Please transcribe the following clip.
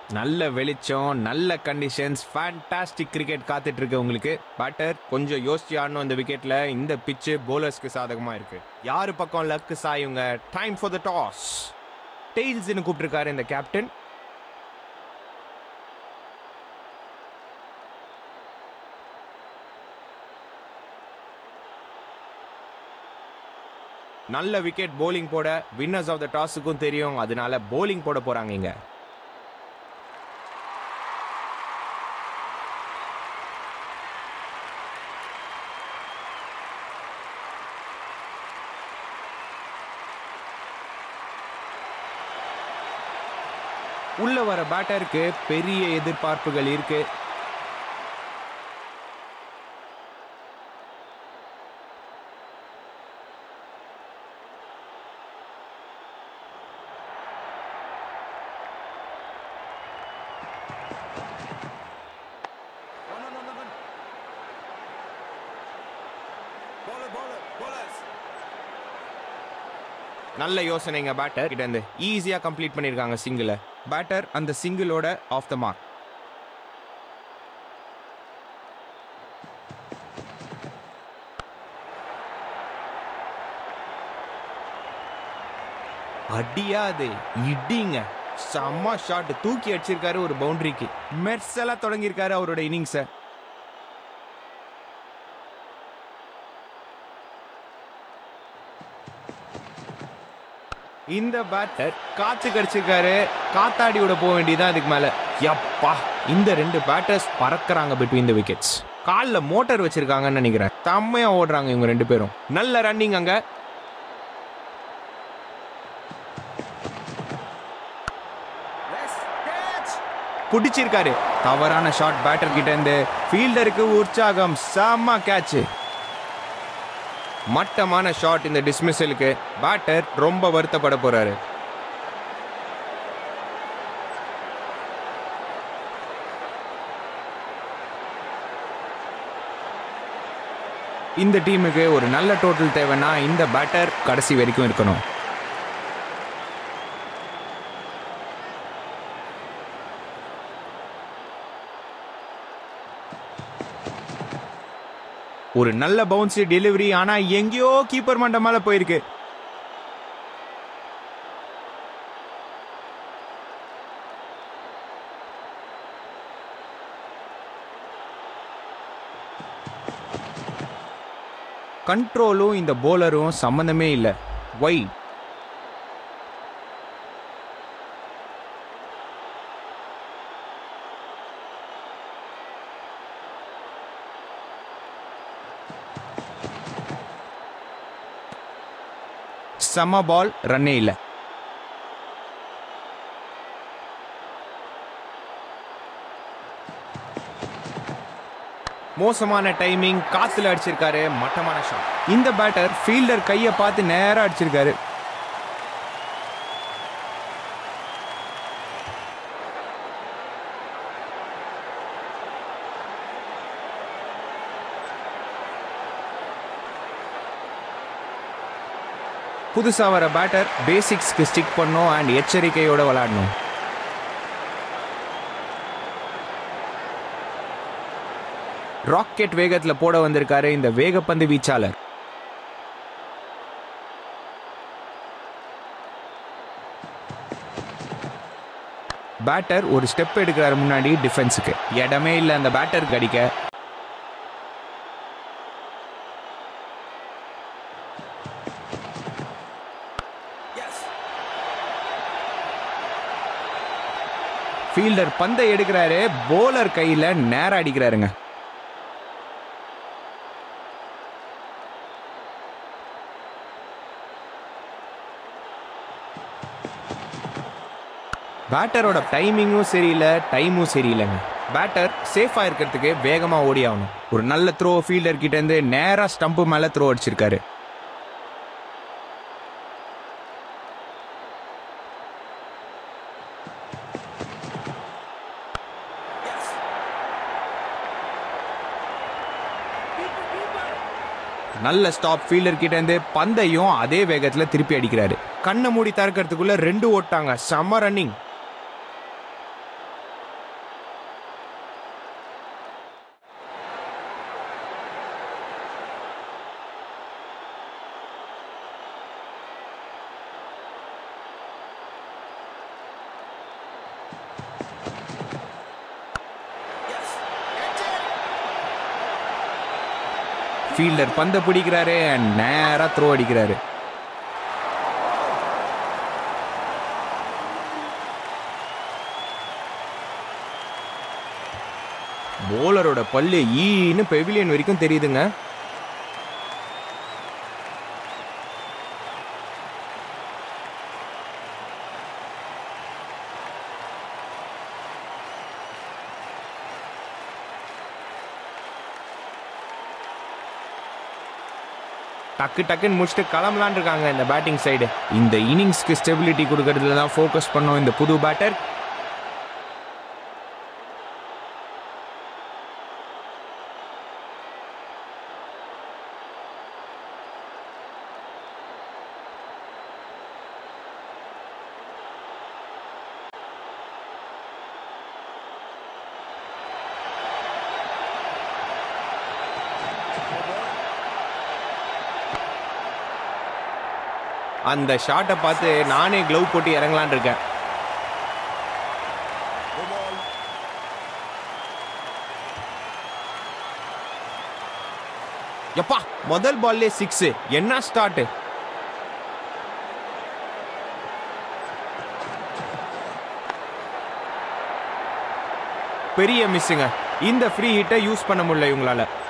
நல்ல வெளிச்சம் நல்ல கண்டிஷன்ஸ் ஃபேண்டாஸ்டிக் கிரிக்கெட் காத்துட்டு இருக்கு உங்களுக்கு பேட்டர் கொஞ்சம் யோசிச்சு ஆடணும் இந்த விக்கெட்ல இந்த பிச்சு போலர்ஸ்க்கு சாதகமா இருக்கு யாரு பக்கம் லக்கு சாயுங்க டைம் ஃபார் த டாஸ் டெய்ல்ஸ்னு கூப்பிட்டுருக்காரு இந்த கேப்டன் நல்ல விக்கெட் போலிங் போட வின்னர்ஸ் ஆஃப் த டாஸுக்கும் தெரியும் அதனால போலிங் போட போறாங்க இங்க உள்ள வர பேட்டருக்கு பெரிய எதிர்பார்ப்புகள் இருக்கு Run, run, run, run, run. Bowler, bowler, bowlers. நல்ல யோசனைங்க பேட்டர் கிட்ட இருந்து ஈஸியா கம்ப்ளீட் பண்ணிருக்காங்க சிங்கிள பேட்டர் அந்த சிங்கிளோட ஆஃப் த மார்க் அடியா அது இடிங்க செம்ம ஷாட் தூக்கி அடிச்சிருக்காரு ஒரு பவுண்டரிக்கு மெர்சலா தொடங்கியிருக்காரு அவரோட இன்னிங்ஸை இந்த பேட்டர் காத்து கடிச்சிருக்காரு காத்தாடி விட போக வேண்டியதான் இதுக்கு மேல யப்பா இந்த ரெண்டு பேட்டர்ஸ் பறக்குறாங்க பிட்வீன் த விக்கெட்ஸ் கால்ல மோட்டார் வச்சிருக்காங்கன்னு நினைக்கிறேன் செம்மையா ஓடுறாங்க இவங்க ரெண்டு பேரும் நல்ல ரன்னிங் அங்க Yes, catch. பிடிச்சிருக்காரு தவறான ஷாட் பேட்டர் கிட்ட இருந்து ஃபீல்டருக்கு உற்சாகம் செம்ம கேட்ச் மட்டமான ஷாட் இந்த டிஸ்மிஸலுக்கு பேட்டர் ரொம்ப வருத்தப்பட போறாரு இந்த டீமுக்கு ஒரு நல்ல டோட்டல் தேவைன்னா இந்த பேட்டர் கடைசி வரைக்கும் இருக்கணும் ஒரு நல்ல பவுன்ஸ் டெலிவரி ஆனா எங்கேயோ கீப்பர் மண்ட மேல போயிருக்கு கண்ட்ரோலும் இந்த போலரும் சம்பந்தமே இல்லை ஒய் செம்ம பால் ரன்னே இல்லை மோசமான டைமிங் காத்துல அடிச்சிருக்காரு மட்டமான ஷாட் இந்த பேட்டர் ஃபீல்டர் கையை பார்த்து நேரா அடிச்சிருக்காரு புதுசா வர பேட்டர் பேசிக்ஸ்க்கு ஸ்டிக் பண்ணும் அண்ட் எச்சரிக்கையோட விளையாடணும் ராக்கெட் வேகத்துல போட வந்திருக்காரு இந்த வேகப்பந்து வீச்சாளர் பேட்டர் ஒரு ஸ்டெப் எடுக்கிறாரு முன்னாடி டிஃபென்ஸுக்கு இடமே இல்லை அந்த பேட்டருக்கு அடிக்க Yes. ஃபீல்டர் பந்தை எடுக்கிறாரு போலர் கையில நேரா அடிக்கிறாருங்க பேட்டரோட டைமிங்கும் சரியில்லை டைமும் சரியில்லைங்க பேட்டர் சேஃபா இருக்கிறதுக்கு வேகமா ஓடி ஆகணும் ஒரு நல்ல த்ரோ ஃபீல்டர் கிட்ட இருந்து நேரா ஸ்டம்ப் மேல த்ரோ அடிச்சிருக்காரு Yes. Keeper, keeper. நல்ல ஸ்டாப் ஃபீல்டர் கிட்ட இருந்து பந்தையும் அதே வேகத்துல திருப்பி அடிக்கிறாரு கண்ணை மூடி திறக்கிறதுக்குள்ள ரெண்டு ஓட்டாங்க செம்ம ரன்னிங் ஃபீல்டர் பந்தை பிடிக்கிறாரு அண்ட் நேராக த்ரோ அடிக்கிறாரு போலரோட பல்லு ஈன்னு பெவிலியன் வரைக்கும் தெரியுதுங்க டக்கு டக்குன்னு முடிச்சுட்டு கிளம்பலான் இருக்காங்க இந்த பேட்டிங் சைடு இந்த இன்னிங்ஸ்க்கு ஸ்டெபிலிட்டி கொடுக்கறதுல தான் ஃபோக்கஸ் பண்ணோம் இந்த புது பேட்டர் அந்த ஷாட்டை பார்த்து நானே க்ளவ் போட்டு இறங்கலான் இருக்கேன் No ball. எப்பா முதல் பால்லே சிக்ஸ் என்ன ஸ்டார்ட் பெரிய மிஸ்ஸுங்க இந்த ஃப்ரீ ஹிட்டை யூஸ் பண்ண முடியல இவங்களால